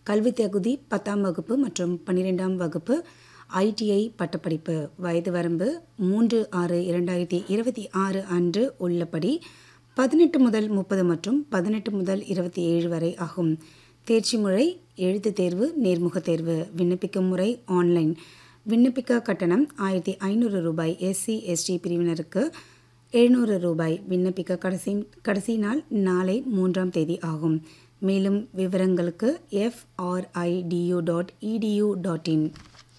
கல்வி தகுதி பத்தாம் வகுப்பு மற்றும் பன்னிரெண்டாம் வகுப்பு ஐடிஐ பட்டப்படிப்பு வயது வரம்பு மூன்று ஆறு இரண்டாயிரத்தி இருபத்தி ஆறு அன்று உள்ளபடி பதினெட்டு முதல் முப்பது மற்றும் பதினெட்டு முதல் இருபத்தி ஏழு வரை ஆகும் தேர்ச்சி முறை எழுத்துத் தேர்வு நேர்முகத் தேர்வு விண்ணப்பிக்கும் முறை ஆன்லைன் விண்ணப்பிக்க கட்டணம் ஆயிரத்தி ஐநூறு ரூபாய் எஸ்சி எஸ்டி பிரிவினருக்கு எழுநூறு ரூபாய் விண்ணப்பிக்க கடைசி கடைசி நாள் நாளை மூன்றாம் தேதி ஆகும் மேலும் விவரங்களுக்கு எஃப்ஆர்ஐடியூ டாட் இடியூ டாட் இன்